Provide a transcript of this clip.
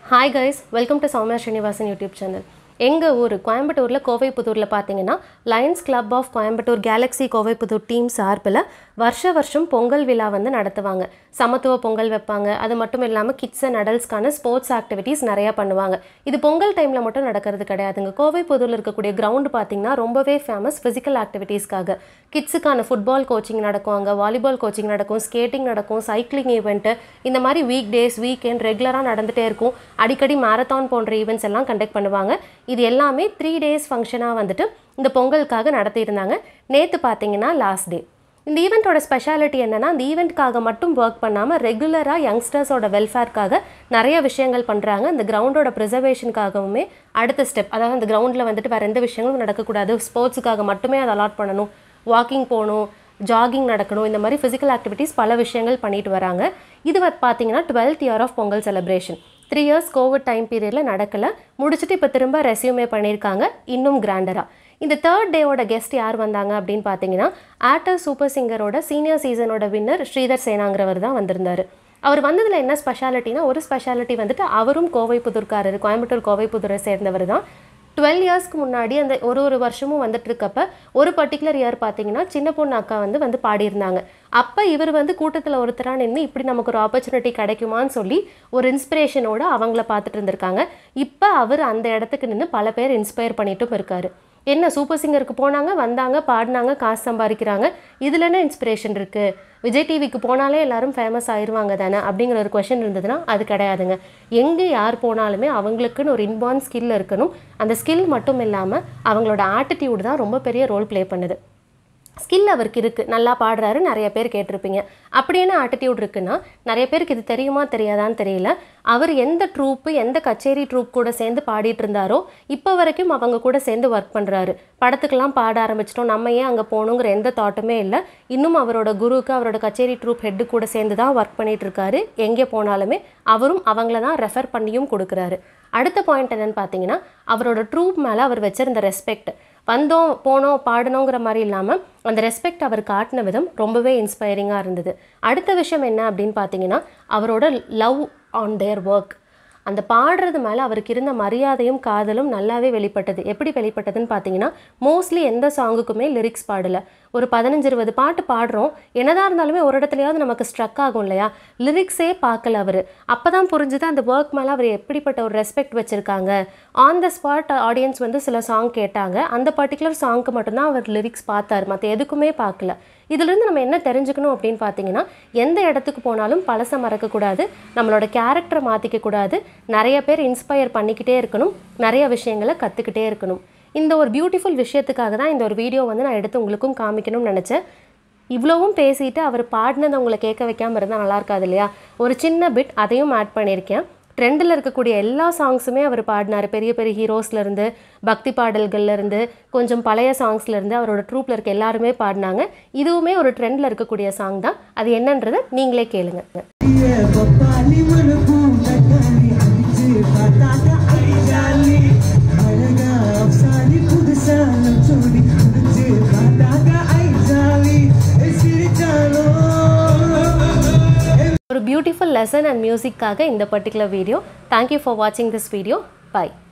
hi guys welcome to Sowmya Srinivasan YouTube channel எங்கள் ஊர் கோயம்புத்தூரில் கோவைப்புதூரில் பார்த்தீங்கன்னா lions club of Coimbatore galaxy Kovaipudur team சார்பில் வருஷ வருஷம் பொங்கல் விழா வந்து நடத்துவாங்க சமத்துவ பொங்கல் வைப்பாங்க அது மட்டும் இல்லாமல் கிட்ஸ் அண்ட் அடல்ட்ஸ்க்கான ஸ்போர்ட்ஸ் ஆக்டிவிட்டீஸ் நிறையா பண்ணுவாங்க இது பொங்கல் டைமில் மட்டும் நடக்கிறது கிடையாதுங்க கோவைப்புதூரில் இருக்கக்கூடிய கிரவுண்டு பார்த்தீங்கன்னா ரொம்பவே ஃபேமஸ் ஃபிசிக்கல் ஆக்டிவிட்டீஸ்க்காக கிட்ஸுக்கான ஃபுட்பால் கோச்சிங் நடக்கும் அங்கே வாலிபால் கோச்சிங் நடக்கும் ஸ்கேட்டிங் நடக்கும் சைக்கிளிங் ஈவெண்ட்டு இந்த மாதிரி வீக் டேஸ் வீக்கெண்ட் ரெகுலராக நடந்துகிட்டே இருக்கும் அடிக்கடி மேரத்தான் போன்ற ஈவெண்ட்ஸ் எல்லாம் கண்டக்ட் பண்ணுவாங்க இது எல்லாமே த்ரீ டேஸ் ஃபங்க்ஷனாக வந்துட்டு இந்த பொங்கலுக்காக நடத்தியிருந்தாங்க நேற்று பார்த்தீங்கன்னா லாஸ்ட் டே இந்த ஈவெண்ட்டோட ஸ்பெஷாலிட்டி என்னென்னா இந்த ஈவெண்ட்காக மட்டும் ஒர்க் பண்ணாமல் ரெகுலராக யங்ஸ்டர்ஸோட வெல்ஃபேர்க்காக நிறைய விஷயங்கள் பண்ணுறாங்க இந்த கிரவுண்டோட ப்ரிசர்வேஷனுக்காகவுமே அடுத்த ஸ்டெப் அதாவது அந்த கிரவுண்டில் வந்துட்டு வேறு எந்த விஷயங்களும் நடக்கக்கூடாது ஸ்போர்ட்ஸுக்காக மட்டுமே அதை அலாட் பண்ணணும் வாக்கிங் போகணும் ஜாகிங் நடக்கணும் இந்த மாதிரி ஃபிசிக்கல் ஆக்டிவிட்டீஸ் பல விஷயங்கள் பண்ணிட்டு வராங்க இது வந்து பார்த்தீங்கன்னா twelfth year of Pongal celebration three years covid time பீரியடில் நடக்கலை முடிச்சுட்டு இப்போ திரும்ப ரெஸ்யூமே பண்ணியிருக்காங்க இன்னும் கிராண்டராக இந்த தேர்ட் டேவோட கெஸ்ட் யார் வந்தாங்க அப்படின்னு பார்த்தீங்கன்னா ஆக்டர் சூப்பர் சிங்கரோட சீனியர் சீசனோட வின்னர் ஸ்ரீதர் சேனாங்கிறவர் தான் வந்திருந்தார் அவர் வந்ததில் என்ன ஸ்பெஷாலிட்டினா ஒரு ஸ்பெஷாலிட்டி வந்துட்டு அவரும் கோவைப்புதூர்காரர் கோயம்புத்தூர் கோவைப்புதூரை சேர்ந்தவர் தான் டுவெல் இயர்ஸ்க்கு முன்னாடி அந்த ஒரு ஒரு வருஷமும் வந்துட்டு இருக்கப்ப ஒரு பர்டிகுலர் இயர் பார்த்தீங்கன்னா சின்ன பொண்ணு அக்கா வந்து வந்து பாடியிருந்தாங்க அப்போ இவர் வந்து கூட்டத்தில் ஒருத்தராக நின்று இப்படி நமக்கு ஒரு ஆப்பர்ச்சுனிட்டி கிடைக்குமான்னு சொல்லி ஒரு இன்ஸ்பிரேஷனோட அவங்கள பார்த்துட்டு இருந்திருக்காங்க இப்போ அவர் அந்த இடத்துக்கு நின்று பல பேர் இன்ஸ்பயர் பண்ணிட்டும் இருக்காரு என்ன சூப்பர் சிங்கருக்கு போனாங்க வந்தாங்க பாடினாங்க காசு சம்பாதிக்கிறாங்க இதில் என்ன இன்ஸ்பிரேஷன் இருக்குது விஜய் டிவிக்கு போனாலே எல்லாரும் ஃபேமஸ் ஆயிடுவாங்க தானே அப்படிங்கிற ஒரு கொஷின் இருந்ததுன்னா அது கிடையாதுங்க எங்கே யார் போனாலுமே அவங்களுக்குன்னு ஒரு இன்பார்ன் ஸ்கில் இருக்கணும் அந்த ஸ்கில் மட்டும் இல்லாமல் அவங்களோட ஆட்டிடியூட் தான் ரொம்ப பெரிய ரோல் ப்ளே பண்ணுது ஸ்கில் அவருக்கு இருக்குது நல்லா பாடுறாரு நிறைய பேர் கேட்டிருப்பீங்க அப்படி என்ன ஆட்டிடியூட் இருக்குன்னா நிறைய பேருக்கு இது தெரியுமா தெரியாதான்னு தெரியல அவர் எந்த ட்ரூப்பு எந்த கச்சேரி ட்ரூப் கூட சேர்ந்து பாடிட்டு இருந்தாரோ இப்போ வரைக்கும் அவங்க கூட சேர்ந்து ஒர்க் பண்ணுறாரு படத்துக்கெல்லாம் பாட ஆரம்பிச்சிட்டோம் நம்ம ஏன் அங்கே போகணுங்கிற எந்த தாட்டுமே இல்லை இன்னும் அவரோட குருவுக்கு அவரோட கச்சேரி ட்ரூப் ஹெட்டு கூட சேர்ந்து தான் ஒர்க் பண்ணிட்டு இருக்காரு எங்கே போனாலுமே அவரும் அவங்கள தான் ரெஃபர் பண்ணியும் கொடுக்குறாரு அடுத்த பாயிண்ட் என்னன்னு பார்த்தீங்கன்னா அவரோட ட்ரூப் மேலே அவர் வச்சிருந்த ரெஸ்பெக்ட் வந்தோம் போனோம் பாடணுங்கிற மாதிரி இல்லாமல் அந்த ரெஸ்பெக்ட் அவர் காட்டின விதம் ரொம்பவே இன்ஸ்பைரிங்காக இருந்தது அடுத்த விஷயம் என்ன அப்படின்னு பார்த்தீங்கன்னா அவரோட லவ் ஆன் தேர் ஒர்க் அந்த பாடுறது மேலே அவருக்கு இருந்த மரியாதையும் காதலும் நல்லாவே வெளிப்பட்டது எப்படி வெளிப்பட்டதுன்னு பார்த்தீங்கன்னா மோஸ்ட்லி எந்த சாங்குக்குமே லிரிக்ஸ் பாடலை ஒரு பதினஞ்சு இருபது பாட்டு பாடுறோம் என்னதான் இருந்தாலுமே ஒரு இடத்துலையாவது நமக்கு ஸ்ட்ரக் ஆகும் இல்லையா லிரிக்ஸே பார்க்கல அவர் அப்போ தான் புரிஞ்சுது அந்த ஒர்க் மேலே அவர் எப்படிப்பட்ட ஒரு ரெஸ்பெக்ட் வச்சுருக்காங்க ஆன் த ஸ்பாட் ஆடியன்ஸ் வந்து சில சாங் கேட்டாங்க அந்த பர்டிகுலர் சாங்க்கு மட்டும்தான் அவர் லிரிக்ஸ் பார்த்தார் மற்ற எதுக்குமே பார்க்கல இதுலேருந்து நம்ம என்ன தெரிஞ்சுக்கணும் அப்படின்னு பார்த்தீங்கன்னா எந்த இடத்துக்கு போனாலும் பழசை மறக்கக்கூடாது நம்மளோட கேரக்டரை மாற்றிக்க கூடாது நிறைய பேர் இன்ஸ்பயர் பண்ணிக்கிட்டே இருக்கணும் நிறைய விஷயங்களை கற்றுக்கிட்டே இருக்கணும் இந்த ஒரு பியூட்டிஃபுல் விஷயத்துக்காக தான் இந்த ஒரு வீடியோ வந்து நான் எடுத்து உங்களுக்கும் காமிக்கணும்னு நினச்சேன் இவ்வளவும் பேசிட்டு அவர் பாடினதை உங்களை கேட்க வைக்காமல் இருந்தால் நல்லா இருக்காது இல்லையா ஒரு சின்ன பிட் அதையும் ஆட் பண்ணியிருக்கேன் ட்ரெண்டில் இருக்கக்கூடிய எல்லா சாங்ஸுமே அவர் பாடினார் பெரிய பெரிய ஹீரோஸ்லேருந்து பக்தி பாடல்கள்லேருந்து கொஞ்சம் பழைய சாங்ஸ்லேருந்து அவரோட ட்ரூப்பில் இருக்க எல்லாருமே பாடினாங்க இதுவுமே ஒரு ட்ரெண்டில் இருக்கக்கூடிய சாங் தான் அது என்னன்றதை நீங்களே கேளுங்க பப்பாளி மனப்பும் தக்காளி அடிச்சு பார்த்தாக்க ஐயாலி அழகா அப்சாரி புதுசா சோடி அடிச்சு பார்த்தாக்க ஐஜாலி சிரிச்சாலும் ஒரு பியூட்டிஃபுல் லெசன் அண்ட் மியூசிக்காக இந்த பர்டிகுலர் வீடியோ தேங்க்யூ ஃபார் வாட்சிங் திஸ் வீடியோ பை